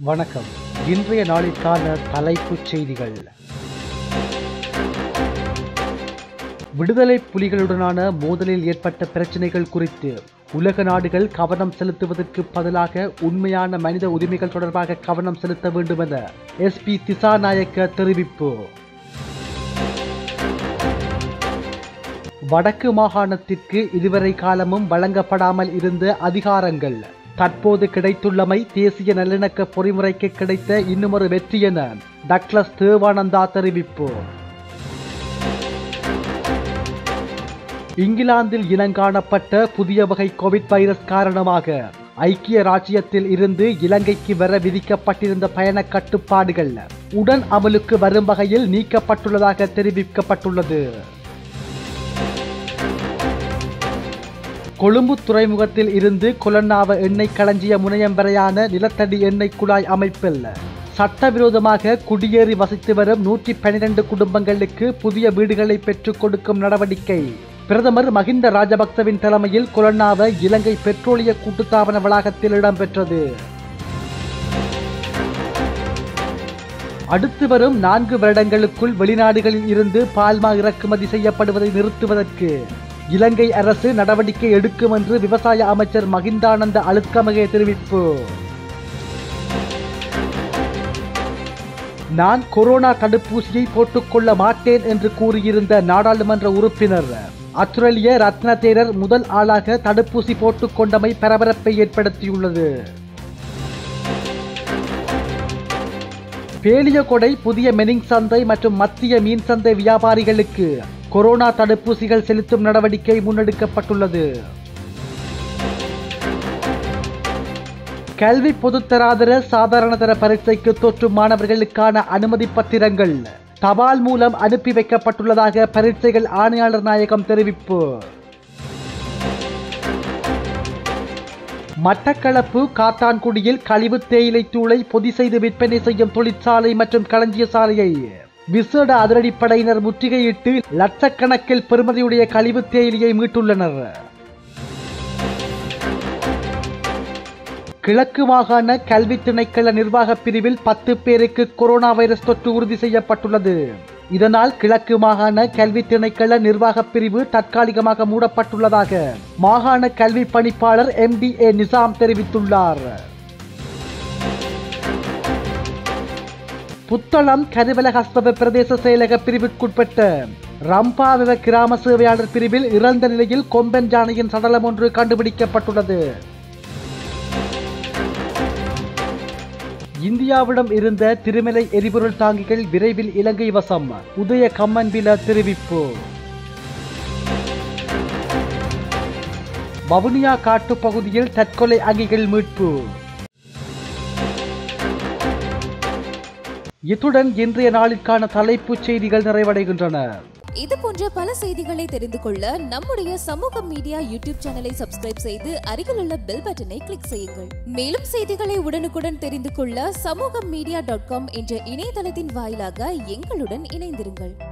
வணக்கம் இன்றைய நாளிற்கான தலைப்புச் செய்திகள் விடுதலை புலிகளுடனான மோதலில் ஏற்பட்ட பிரச்சினைகள் குறித்து உலக நாடுகள் கவனம் செலுத்துவதற்கு பதிலாக உண்மையான மனித உரிமைகள் தொடர்பாக கவனம் செலுத்த வேண்டும் என எஸ்பி திசாநாயக்க தெரிவிப்பு வடக்கு மாகாணத்திற்கு இதுவரை காலமும் வழங்கப்படாமல் இருந்த அதிகாரங்கள் தற்போது கிடைத்துள்ளமை தேசிய நல்லிணக்க பொறிமுறைக்கு கிடைத்த இன்னுமொரு வெற்றி என டக்ளஸ் தேவானந்தா தெரிவிப்பு இங்கிலாந்தில் இனங்காணப்பட்ட புதிய வகை கோவிட் வைரஸ் காரணமாக ஐக்கிய ராச்சியத்தில் இருந்து இலங்கைக்கு வர விதிக்கப்பட்டிருந்த பயண கட்டுப்பாடுகள் உடன் அமலுக்கு வரும் வகையில் நீக்கப்பட்டுள்ளதாக தெரிவிக்கப்பட்டுள்ளது கொழும்பு துறைமுகத்தில் இருந்து கொலன்னாவ எண்ணெய் களஞ்சிய முனையம் வரையான நிலத்தடி எண்ணெய் குழாய் அமைப்பில் சட்டவிரோதமாக குடியேறி வசித்து வரும் நூற்றி பனிரெண்டு குடும்பங்களுக்கு புதிய வீடுகளை பெற்றுக் கொடுக்கும் நடவடிக்கை பிரதமர் மகிந்த ராஜபக்சவின் தலைமையில் கொலன்னாவ இலங்கை பெட்ரோலிய கூட்டுத்தாபன வளாகத்தில் இடம்பெற்றது அடுத்து வரும் நான்கு வருடங்களுக்குள் வெளிநாடுகளில் இருந்து பால்மா இறக்குமதி செய்யப்படுவதை நிறுத்துவதற்கு இலங்கை அரசு நடவடிக்கை எடுக்கும் என்று விவசாய அமைச்சர் மகிந்தானந்த அழுத்கமகே தெரிவிப்பு நான் கொரோனா தடுப்பூசியை போட்டுக்கொள்ள மாட்டேன் என்று கூறியிருந்த நாடாளுமன்ற உறுப்பினர் அத்துரலிய ரத்ன தேரர் முதல் ஆளாக தடுப்பூசி போட்டுக்கொண்டமை பரபரப்பை ஏற்படுத்தியுள்ளது பேலியகொடை புதிய மெனிங் சந்தை மற்றும் மத்திய மீன் சந்தை வியாபாரிகளுக்கு கொரோனா தடுப்பூசிகள் செலுத்தும் நடவடிக்கை முன்னெடுக்கப்பட்டுள்ளது கல்வி பொதுத்தராதர சாதாரணதர பரீட்சைக்கு தோற்றும் மாணவர்களுக்கான அனுமதி பத்திரங்கள் தபால் மூலம் அனுப்பி வைக்கப்பட்டுள்ளதாக பரீட்சைகள் ஆணையாளர் நாயகம் தெரிவிப்பு மட்டக்களப்பு காத்தான்குடியில் கழிவு தேயிலை தூளை பொதி செய்து விற்பனை செய்யும் தொழிற்சாலை மற்றும் களஞ்சிய சாலையை விசேட அதிரடிப்படையினர் முற்றுகையிட்டு லட்சக்கணக்கில் பெறுமதியுடைய கழிவு தேயிலையை மீட்டுள்ளனர் கிழக்கு மாகாண கல்வி திணைக்கள நிர்வாக பிரிவில் பத்து பேருக்கு கொரோனா வைரஸ் தொற்று உறுதி செய்யப்பட்டுள்ளது இதனால் கிழக்கு மாகாண கல்வி திணைக்கள நிர்வாக பிரிவு தற்காலிகமாக மூடப்பட்டுள்ளதாக மாகாண கல்வி பணிப்பாளர் எம் டி ஏ நிசாம் தெரிவித்துள்ளார் புத்தளம் கருவலஹஸ்தவ பிரதேச செயலக பிரிவிற்குட்பட்ட ரம்பாவிவ கிராம சேவையாளர் பிரிவில் இறந்த நிலையில் கொம்பன் ஜானையின் சடலம் ஒன்று கண்டுபிடிக்கப்பட்டுள்ளது இந்தியாவிடம் இருந்த திருமலை எரிபொருள் தாங்கிகள் விரைவில் இலங்கை வசம் உதய கம்மன்பில தெரிவிப்பு வவுனியா காட்டு பகுதியில் தற்கொலை அங்கிகள் மீட்பு இத்துடன் இன்றைய நாளிற்கான தலைப்புச் செய்திகள் நிறைவடைகின்றன இது போன்ற பல செய்திகளை தெரிந்து கொள்ள நம்முடைய சமூக மீடியா யூடியூப் சேனலை சப்ஸ்கிரைப் செய்து அருகிலுள்ள பெல் பட்டனை கிளிக் செய்யுங்கள் மேலும் செய்திகளை உடனுக்குடன் தெரிந்து கொள்ள சமூக மீடியா டாட் காம் என்ற இணையதளத்தின் வாயிலாக எங்களுடன் இணைந்திருங்கள்